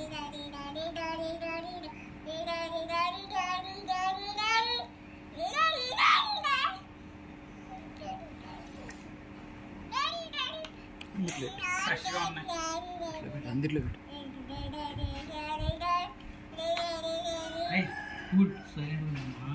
ఫ్రెష్గా ఉన్నాయి అందులో పెట్టు good silent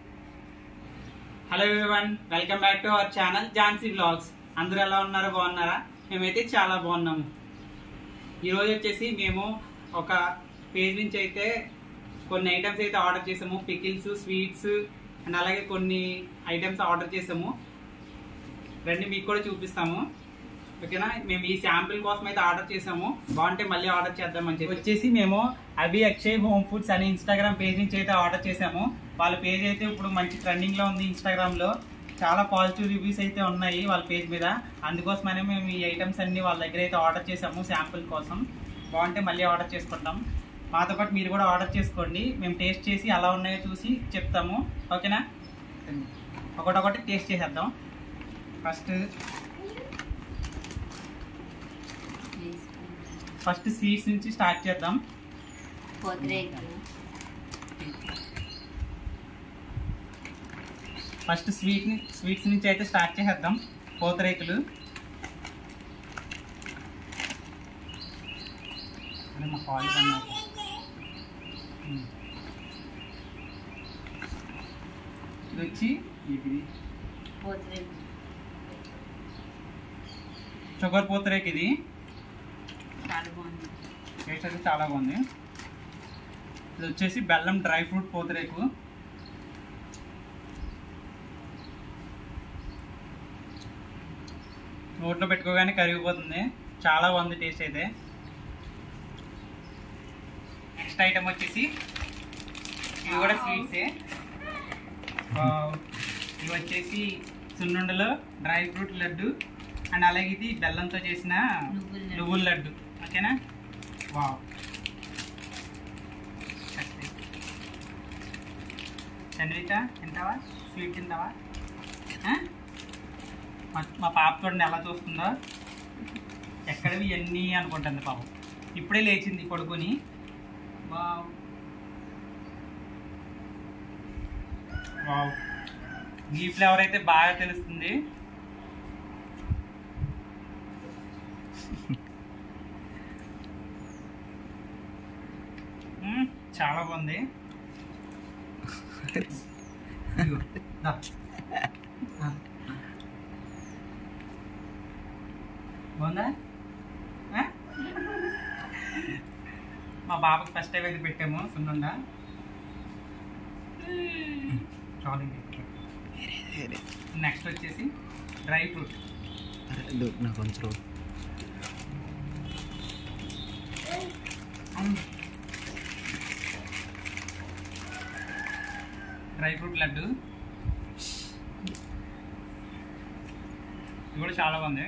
hello everyone welcome back to our channel Jhansi blogs అందరూ ఎలా ఉన్నారు బాగున్నారా మేమైతే చాలా బాగున్నాము ఈరోజు వచ్చేసి మేము ఒక పేజ్ నుంచి అయితే కొన్ని ఐటమ్స్ అయితే ఆర్డర్ చేసాము పికిల్స్ స్వీట్స్ అండ్ అలాగే కొన్ని ఐటమ్స్ ఆర్డర్ చేసాము రండి మీకు కూడా చూపిస్తాము ఓకేనా మేము ఈ శాంపిల్ కోసం అయితే ఆర్డర్ చేసాము బాగుంటే మళ్ళీ ఆర్డర్ చేద్దామని చెప్పి వచ్చేసి మేము అభి అక్షయ్ హోమ్ ఫుడ్స్ అని ఇన్స్టాగ్రామ్ పేజ్ నుంచి అయితే ఆర్డర్ చేసాము వాళ్ళ పేజ్ అయితే ఇప్పుడు మంచి ట్రెండింగ్ లో ఉంది ఇన్స్టాగ్రామ్ లో చాలా పాజిటివ్ రివ్యూస్ అయితే ఉన్నాయి వాళ్ళ పేజ్ మీద అందుకోసమనే మేము ఈ ఐటమ్స్ అన్ని వాళ్ళ దగ్గర అయితే ఆర్డర్ చేసాము శాంపిల్ కోసం బాగుంటే మళ్ళీ ఆర్డర్ చేసుకుంటాం మాతో పాటు మీరు కూడా ఆర్డర్ చేసుకోండి మేము టేస్ట్ చేసి ఎలా ఉన్నాయో చూసి చెప్తాము ఓకేనా ఒకటొకటి టేస్ట్ చేసేద్దాం ఫస్ట్ ఫస్ట్ స్వీట్స్ నుంచి స్టార్ట్ చేద్దాం పొద్రేకులు ఫస్ట్ స్వీట్ స్వీట్స్ నుంచి అయితే స్టార్ట్ చేసేద్దాం పూతరేకులు అరే మా కాలేజ్ అన్నారు ఉమ్. ఇది వచ్చి ఇది పొద్రేకులు షుగర్ పూతరేకు ఇది చాలా బాగుంది టేస్ట్ అయితే చాలా బాగుంది ఇది వచ్చేసి బెల్లం డ్రై ఫ్రూట్ పూతరేకు నోట్లో పెట్టుకోగానే కరిగిపోతుంది చాలా బాగుంది టేస్ట్ అయితే నెక్స్ట్ ఐటమ్ వచ్చేసి ఇవి కూడా స్వీట్సే వావ్. ఇవి వచ్చేసి సున్నుండలో డ్రై ఫ్రూట్ లడ్డు అండ్ అలాగే ఇది బెల్లంతో చేసిన నువ్వుల లడ్డు. నువ్వుల లడ్డు ఓకేనా వావ్ చంద్రిక తింటావా స్వీట్ తింటావా ఆ? మా- మా పాప చూడండి ఎలా చూస్తుందో ఎక్కడవి ఎన్ని అనుకుంటుంది పాపం ఇప్పుడే లేచింది పడుకొని వావ్ వావ్ ఈ ఫ్లేవర్ అయితే బాగా తెలుస్తుంది మ్మ్, చాలా బాగుంది ఇదిగో, దా. ఆ. బాగుందా ఆ? మా బాబుకి ఫస్ట్ టైం అయితే పెట్టాము సున్నుండా చాలా నెక్స్ట్ వచ్చేసి డ్రై ఫ్రూట్ అరే నాకు కొంచెం డ్రై ఫ్రూట్ లడ్డు ఇది కూడా చాలా బాగుంది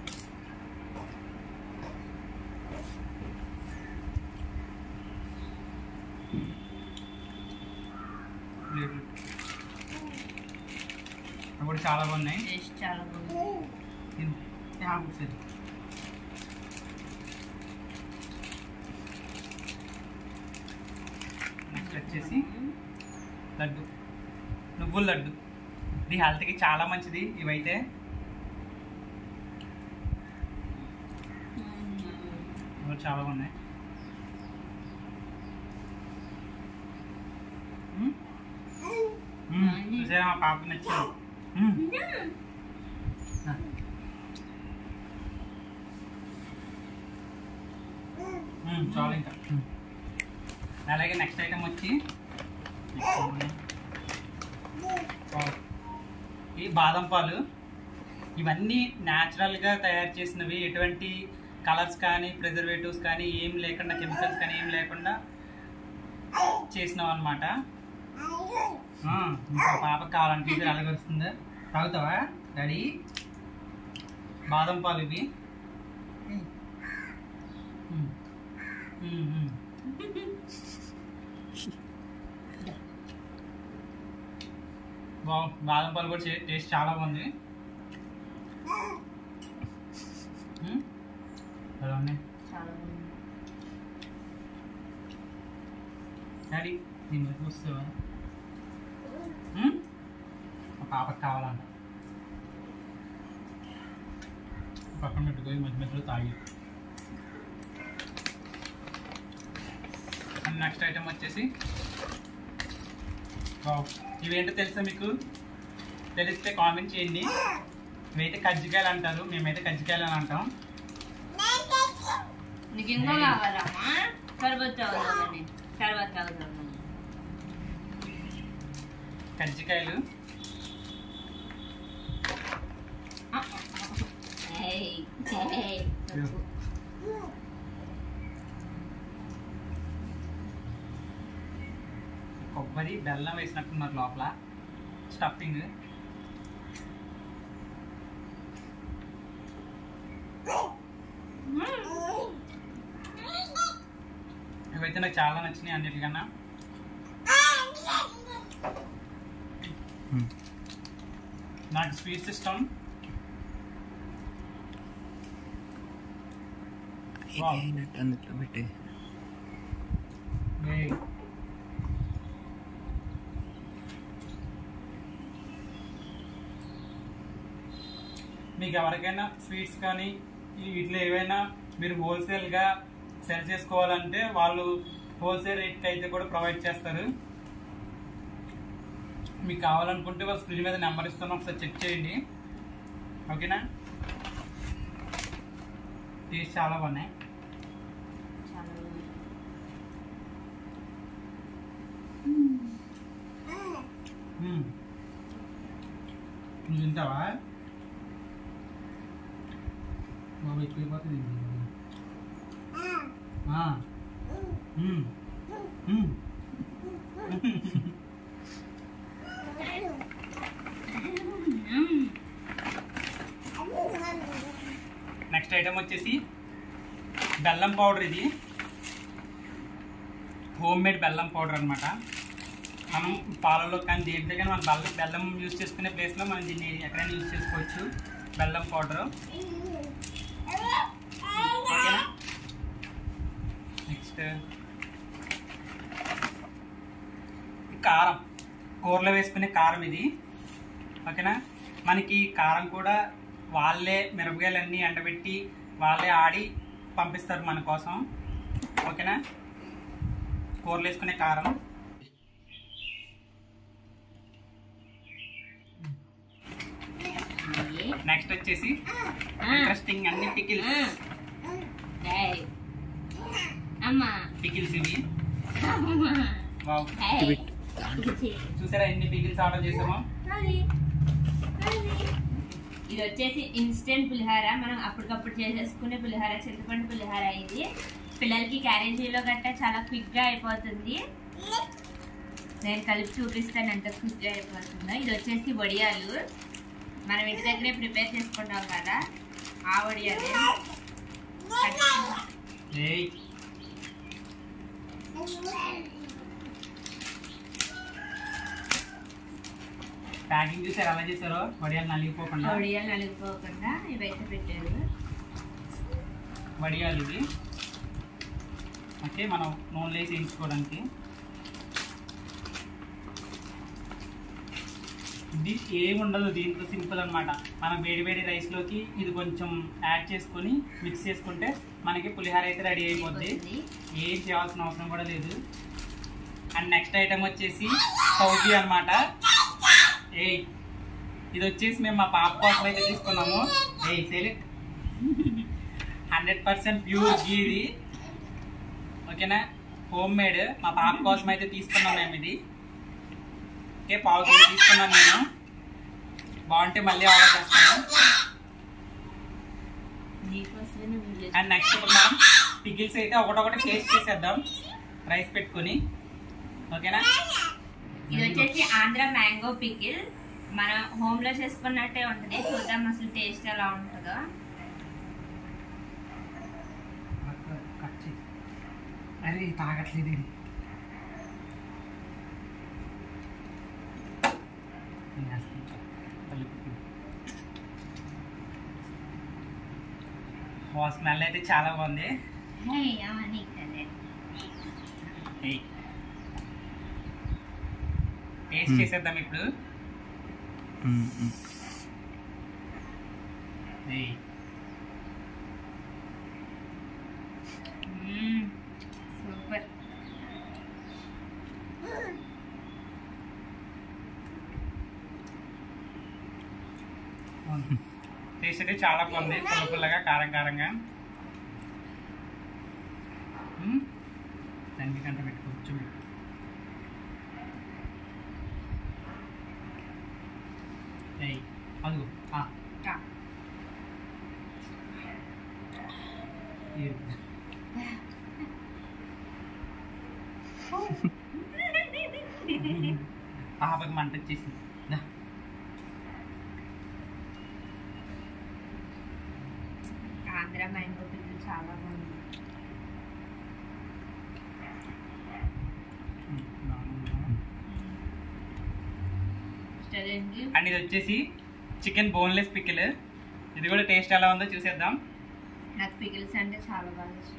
లేదు. అవి కూడా చాలా బాగున్నాయి టేస్ట్ చాలా బాగుంది తిను. ఏ, ఆగు ఒకసారి. నెక్స్ట్ వచ్చేసి లడ్డు నువ్వుల లడ్డు ఇది హెల్త్కి చాలా మంచిది ఇవైతే ఇవి కూడా చాలా బాగున్నాయి మ్మ్? మ్మ్. చూసారా మా పాపకి నచ్చింది మ్మ్. ఆ. మ్మ్, చాలు ఇంకా మ్మ్. అలాగే నెక్స్ట్ ఐటమ్ వచ్చి వావ్. ఈ బాదం పాలు ఇవన్నీ న్యాచురల్గా తయారు చేసినవి ఎటువంటి కలర్స్ కానీ ప్రిజర్వేటివ్స్ కానీ ఏం లేకుండా కెమికల్స్ కానీ ఏం లేకుండా చేసినాం అనమాట ఇంకా పాపకు కావాలంటే ఇది అలగొస్తుందా తాగుతావా డాడీ బాదం పాలు ఇవి మ్మ్. మ్మ్, మ్మ్. బాగు బాదం పాలు కూడా చే- టేస్ట్ చాలా బాగుంది మ్మ్? ఎలా ఉన్నాయి చాలా బాగుంది డాడీ దీని వైపు వస్తావా ఉమ్? మా పాపకు కావాలంట పక్కన పెట్టుకొని మధ్య మధ్యలో తాగి అండ్ నెక్స్ట్ ఐటమ్ వచ్చేసి వావ్. ఇవేంటో తెలుసా మీకు తెలిస్తే కామెంట్ చేయండి ఇవైతే కజ్జికాయలు అంటారు మేమైతే కజ్జికాయలు అని అంటాం నీకు ఇంకో కావాలమ్మా తర్వాత తాగుదామని తర్వాత తాగుదామని కజ్జికాయలు ఏయ్, ఏయ్. కొబ్బరి బెల్లం వేసినట్టున్నారు లోపల స్టఫింగ్ ఇవైతే నాకు చాలా నచ్చినాయి అన్నిటికన్నా ఉమ్. నాకు స్వీట్స్ ఇష్టం Wow. అయినట్టు అందులో పెట్టి ఏయ్. మీకు ఎవరికైనా స్వీట్స్ కానీ ఈ వీటిలో ఏవైనా మీరు హోల్సేల్గా సెల్ చేసుకోవాలంటే వాళ్ళు హోల్సేల్ రేట్కి అయితే కూడా ప్రొవైడ్ చేస్తారు మీకు కావాలనుకుంటే వాళ్ళ స్క్రీన్ మీద నెంబర్ ఇస్తాను ఒకసారి చెక్ చేయండి ఓకేనా టేస్ట్ చాలా బాగున్నాయి చాలా బాగుంది. మ్మ్. నువ్వు తింటావా బాబు ఎక్కువైపోతుంది ఆ. మ్మ్. మ్మ్. మ్మ్. నెక్స్ట్ ఐటమ్ వచ్చేసి బెల్లం పౌడర్ ఇది హోమ్ మేడ్ బెల్లం పౌడర్ అనమాట మనం పాలలో కానీ దేంట్లో కానీ మనం బెల్లం బెల్లం యూజ్ చేసుకునే ప్లేస్లో మనం దీన్ని ఎక్కడైనా యూజ్ చేసుకోవచ్చు బెల్లం పౌడర్ ఓకేనా నెక్స్ట్ కారం కూరలో వేసుకునే కారం ఇది ఓకేనా మనకి కారం కూడా వాళ్ళే మిరపకాయలన్నీ ఎండబెట్టి వాళ్ళే ఆడి పంపిస్తారు మన కోసం ఓకేనా కూరలు వేసుకునే కారం ఇది. నెక్స్ట్ వచ్చేసి ఆ. ఇంట్రెస్టింగ్ అన్ని పికిల్స్ ఏయ్. అమ్మా పికిల్స్ ఇవి అమ్మా. వావ్ ఏయ్. పెట్టు దాంట్లో ఇది. చూసారా ఎన్ని పికిల్స్ ఆర్డర్ చేసామో అది. అది. ఇది వచ్చేసి ఇన్స్టెంట్ పులిహార మనం అప్పటికప్పుడు చేసేసుకునే పులిహార చింతపండు పులిహార ఇది పిల్లలకి క్యారేజీలో గట్టా చాలా క్విక్గా అయిపోతుంది నేను కలిపి చూపిస్తాను ఎంత క్విక్గా అయిపోతుందో ఇది వచ్చేసి వడియాలు మనం ఇంటి దగ్గరే ప్రిపేర్ చేసుకుంటాం కదా ఆ వడియాలే ఏయ్ ప్యాకింగ్ చూసారు ఎలా చేశారో వడియాలు నలిగిపోకుండా వడియాలు నలిగిపోకుండా ఇవైతే పెట్టారు వడియాలు ఇవి ఓకే మనం నూనెలో వేసి వేయించుకోవడానికి ఇది ఏమి ఉండదు దీంట్లో సింపుల్ అన్నమాట మనం వేడి వేడి రైస్లోకి ఇది కొంచెం యాడ్ చేసుకొని మిక్స్ చేసుకుంటే మనకి పులిహోర అయితే రెడీ అయిపోద్ది అయిపోతుంది. ఏం చేయాల్సిన అవసరం కూడా లేదు అండ్ నెక్స్ట్ ఐటమ్ వచ్చేసి సౌజీ అన్నమాట ఏయ్ ఇది వచ్చేసి మేము మా పాప కోసం అయితే తీసుకున్నాము ఏయ్ select hundred percent pure ghee ఇది ఓకేనా హోమ్ మేడ్ మా పాప కోసం అయితే తీసుకున్నాం మేము ఇది ఓకే పావు కేజీ తీసుకున్నాను నేను బాగుంటే మళ్ళీ ఆర్డర్ చేస్తాను నీకోసమే నువ్వు వీడియో అండ్ నెక్స్ట్ ఇప్పుడు మనం పిగిల్స్ అయితే ఒకటొకటి టేస్ట్ చేసేద్దాం రైస్ పెట్టుకొని ఓకేనా ఇది వచ్చేసి ఆంధ్ర మ్యాంగో పికిల్ మనం హోమ్ లో చేసుకున్నట్టే ఉంటుంది చూద్దాం అసలు టేస్ట్ ఎలా ఉంటుందో కట్ చేయి. అరే తాగట్లేదు ఇది స్మెల్ అయితే చాలా బాగుంది హే అవన్నీ కదే ఏయ్. Taste Hmm. చేసేద్దాం ఇప్పుడు ఉమ్, ఉమ్. ఏయ్, సూపర్ టేస్ట్ అయితే చాలా బాగుంది పుల్ల పుల్లగా కారం కారంగా మ్మ్. దానికి కంట పెట్టుకోవచ్చు ఏయ్ అదిగో ఆ, ఏరుపు. పాపకి మంట వచ్చేసింది దా. ఆంధ్ర మ్యాంగో పిల్లలు చాలా బాగుంది మ్మ్. బాగుందా? స్టూడెంట్కి అండ్ ఇది వచ్చేసి చికెన్ బోన్లెస్ పికిల్ ఇది కూడా టేస్ట్ ఎలా ఉందో చూసేద్దాం నాకు పికిల్స్ అంటే చాలా బాగా ఇష్టం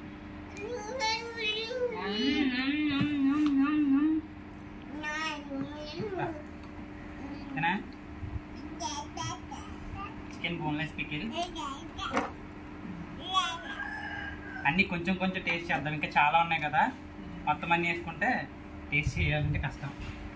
ఓకేనా చికెన్ బోన్లెస్ పికిల్ అన్ని కొంచెం కొంచెం టేస్ట్ చేద్దాం ఇంకా చాలా ఉన్నాయి కదా మొత్తం అన్ని వేసుకుంటే టేస్ట్ చేయాలంటే కష్టం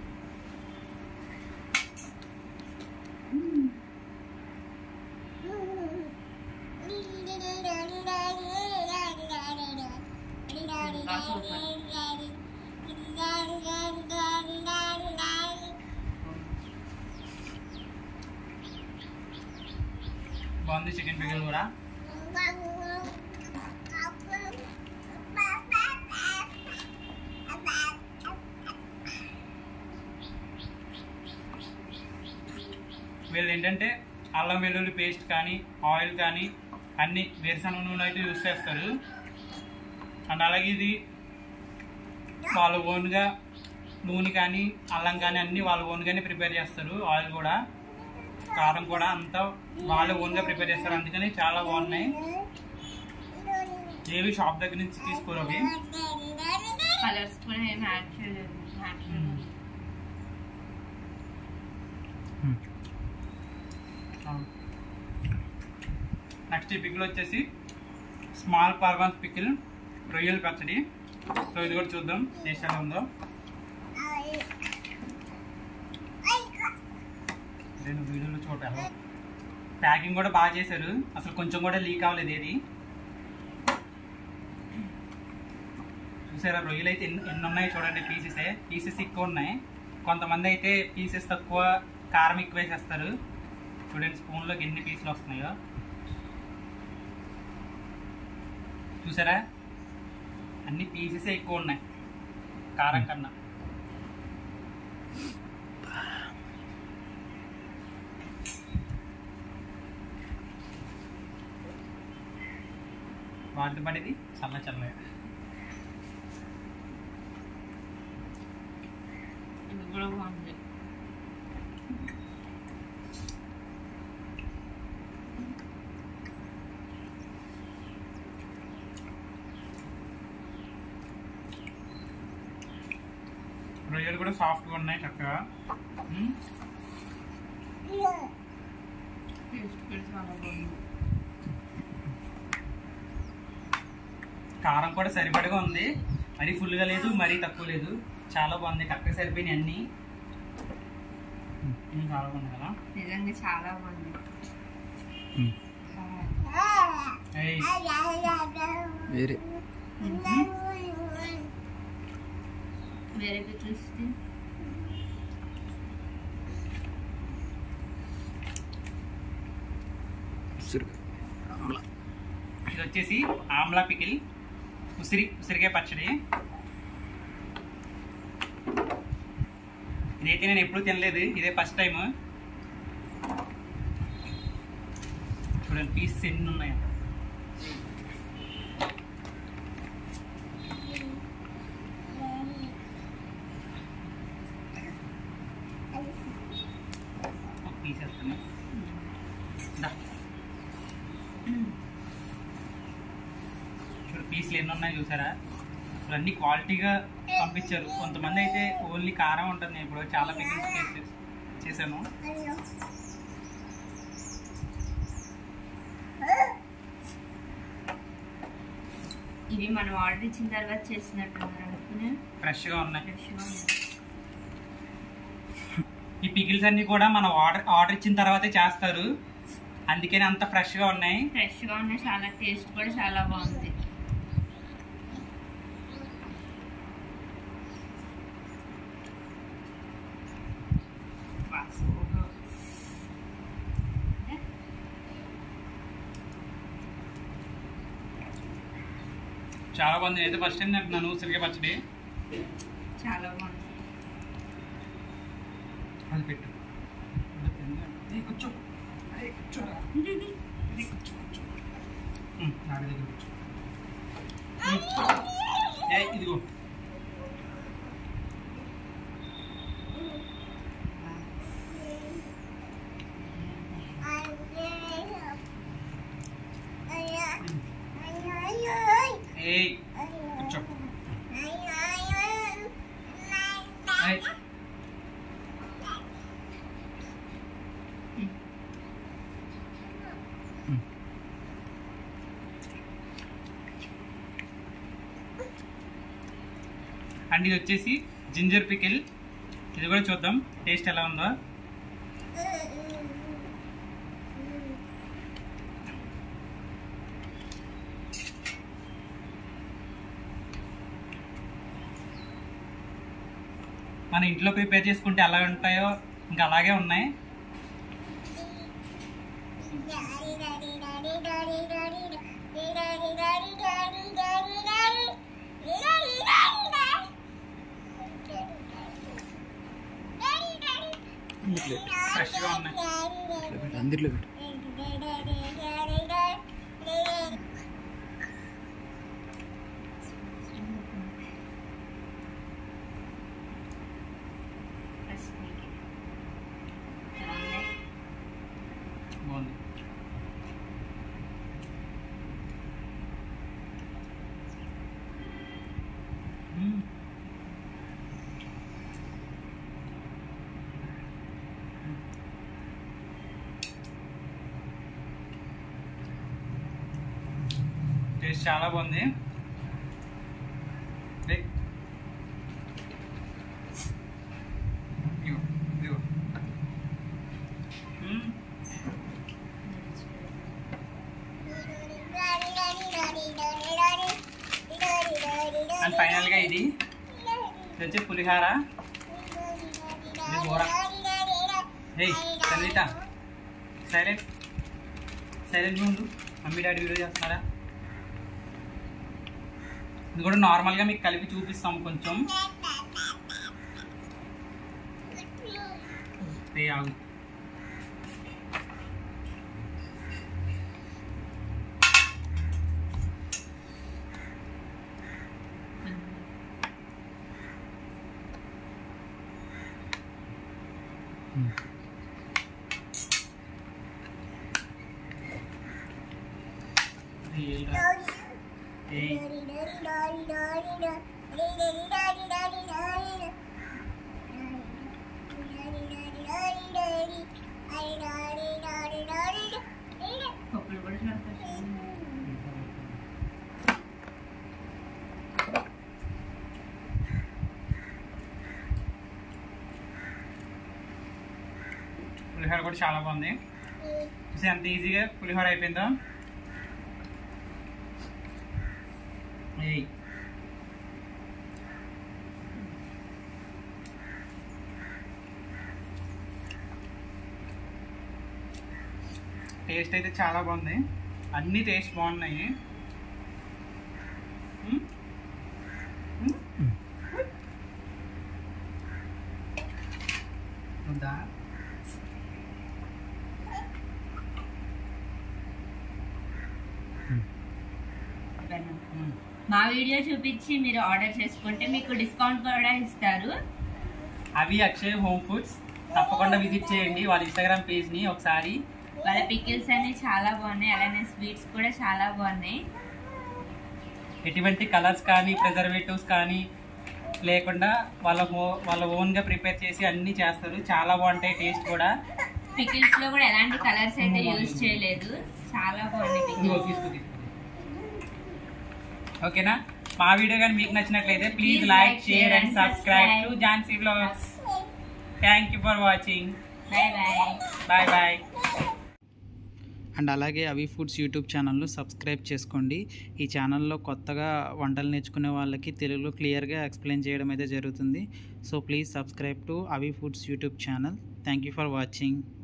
బాగుంది చికెన్ పికిల్ కూడా వీళ్ళు ఏంటంటే అల్లం వెల్లుల్లి పేస్ట్ కానీ ఆయిల్ కానీ అన్ని వేరుశనగ నూనె అయితే యూస్ చేస్తారు అండ్ అలాగే ఇది వాళ్ళు ఓన్గా నూనె కానీ అల్లం కానీ అన్ని వాళ్ళు ఓన్గానే ప్రిపేర్ చేస్తారు ఆయిల్ కూడా కారం కూడా అంతా వాళ్ళు ఓన్గా ప్రిపేర్ చేస్తారు అందుకని చాలా బాగున్నాయి ఏవి షాప్ దగ్గర నుంచి తీసుకోరు అవి కలర్స్ కూడా ఏమి యాడ్ చేయలేదు Natural. నెక్స్ట్ ఈ పికిల్ వచ్చేసి స్మాల్ పర్వాన్స్ పికిల్ రొయ్యల పచ్చడి సో ఇది కూడా చూద్దాం టేస్ట్ ఎలా ఉందో రెండు వీడియోలు చూడాలి ప్యాకింగ్ కూడా బాగా చేశారు అసలు కొంచెం కూడా లీక్ అవ్వలేదు ఏది చూసారా రొయ్యలు అయితే ఎన్ని ఎన్ని ఉన్నాయి చూడండి పీసెస్ పీసెస్ ఎక్కువ ఉన్నాయి కొంతమంది అయితే పీసెస్ తక్కువ కారం ఎక్కువ వేసేస్తారు చూడండి స్పూన్లోకి ఎన్ని పీసులు వస్తున్నాయో చూసారా అన్ని పీసెస్ ఎక్కువ ఉన్నాయి కారం కన్నా వాటితో పడేది చల్ల చల్లగా ఇది కూడా బాగుంది రొయ్యలు కూడా సాఫ్ట్గా ఉన్నాయి చక్కగా మ్మ్. టేస్ట్ కూడా చాలా బాగుంది కారం కూడా సరిపడగా ఉంది మరీ ఫుల్గా లేదు మరీ తక్కువ లేదు చాలా బాగుంది కరెక్ట్గా సరిపోయినాయి అన్ని మ్మ్, చాలా బాగుంది కదా నిజంగా చాలా బాగుంది ఉమ్. ఏయ్, వేరే వేరే పిక్చర్స్ ఉసిరికాయ ఆమ్లా ఇది వచ్చేసి ఆమ్లా పికిల్ ఉసిరి ఉసిరికాయ పచ్చడి ఇదైతే నేను ఎప్పుడు తినలేదు ఇదే ఫస్ట్ టైం చూడండి పీసెస్ ఎన్ని ఉన్నాయో ఒక పీస్ వేస్తాను దా. చూడు పీసులు ఎన్ని ఉన్నాయి చూసారా అసలు అన్ని క్వాలిటీగా పంపించారు కొంతమంది అయితే ఓన్లీ కారం ఉంటుంది నేను ఇప్పుడు చాలా పికిల్స్ చేసి చేశాను ఇవి మనం ఆర్డర్ ఇచ్చిన తర్వాత చేసినట్టున్నారు అనుకునే ఫ్రెష్గా ఉన్నాయి ఫ్రెష్గా ఉన్నాయి ఈ పికిల్స్ అన్ని కూడా మనం ఆర్డర్ ఆర్డర్ ఇచ్చిన తర్వాతే చేస్తారు అందుకని అంత ఫ్రెష్గా ఉన్నాయి ఫ్రెష్గా ఉన్నాయి చాలా టేస్ట్ కూడా చాలా బాగుంది చాలా బాగుంది నేనైతే ఫస్ట్ టైం తింటున్నాను ఉసిరికాయ పచ్చడి చాలా బాగుంది అది పెట్టు ఏయ్, కూర్చో ఏయ్, కూర్చోరా. ఏయ్, కూర్చో, కూర్చో. ఉమ్, నాన్న దగ్గర కూర్చో. ఉమ్. ఏయ్, ఇదిగో ఏయ్ కూర్చో ఏయ్. అండ్ ఇది వచ్చేసి జింజర్ పికిల్ ఇది కూడా చూద్దాం టేస్ట్ ఎలా ఉందో మన ఇంట్లో ప్రిపేర్ చేసుకుంటే ఎలా ఉంటాయో ఇంకా అలాగే ఉన్నాయి ఇట్లా పెట్టు. ఫ్రెష్గా ఉన్నాయి ఇట్లా పెట్టు అందులో పెట్టు బాగుంది మ్మ్. టేస్ట్ చాలా బాగుంది ఏయ్. ఇదిగో, ఇదిగో. మ్మ్. అండ్ ఫైనల్ గా ఇది ఇది వచ్చి పులిహార ఇది కూర హేయ్ సంగీత సైలెంట్ సైలెంట్ ఉండు మమ్మీ డాడీ వీడియో చేస్తున్నారా ఇది కూడా నార్మల్గా మీకు కలిపి చూపిస్తాం కొంచెం ఏ ఆగు ఏంట్రా? ఏయ్ పప్పులు కూడా చాలా ఫ్రెష్గా ఉన్నాయి. పులిహోర కూడా చాలా బాగుంది చూసి ఎంత ఈజీగా పులిహోర అయిపోయిందో ఏయ్ టేస్ట్ అయితే చాలా బాగుంది అన్ని టేస్ట్ బాగున్నాయి మ్మ్? మ్మ్? ఉందా మ్మ్. మా వీడియో చూపించి మీరు ఆర్డర్ చేసుకుంటే మీకు డిస్కౌంట్ కూడా ఇస్తారు అవి అక్షయ్ హోమ్ ఫుడ్స్ తప్పకుండా విజిట్ చేయండి వాళ్ళ ఇన్స్టాగ్రామ్ పేజ్ని ఒకసారి వాళ్ళ పికిల్స్ అన్ని చాలా బాగున్నాయి అలానే స్వీట్స్ కూడా చాలా బాగున్నాయి ఎటువంటి కలర్స్ కానీ ప్రిజర్వేటివ్స్ కానీ లేకుండా వాళ్ళ హో- వాళ్ళ ఓన్గా ప్రిపేర్ చేసి అన్నీ చేస్తారు చాలా బాగుంటాయి టేస్ట్ కూడా పికిల్స్ లో కూడా ఎలాంటి కలర్స్ అయితే యూజ్ చేయలేదు చాలా బాగుంది ఇదిగో పికిల్స్ తీసుకో, తీసుకో. ఓకేనా మా వీడియో కానీ మీకు నచ్చినట్లయితే please Please like like, share share and and subscribe to subscribe. Jhansi blogs thank you for watching bye bye bye bye and అలాగే అవి ఫుడ్స్ యూట్యూబ్ ఛానల్ను సబ్స్క్రైబ్ చేసుకోండి ఈ ఛానల్లో కొత్తగా వంటలు నేర్చుకునే వాళ్ళకి తెలుగులో క్లియర్గా ఎక్స్ప్లెయిన్ చేయడం అయితే జరుగుతుంది సో ప్లీజ్ సబ్స్క్రైబ్ టు అవి foods YouTube channel thank you for watching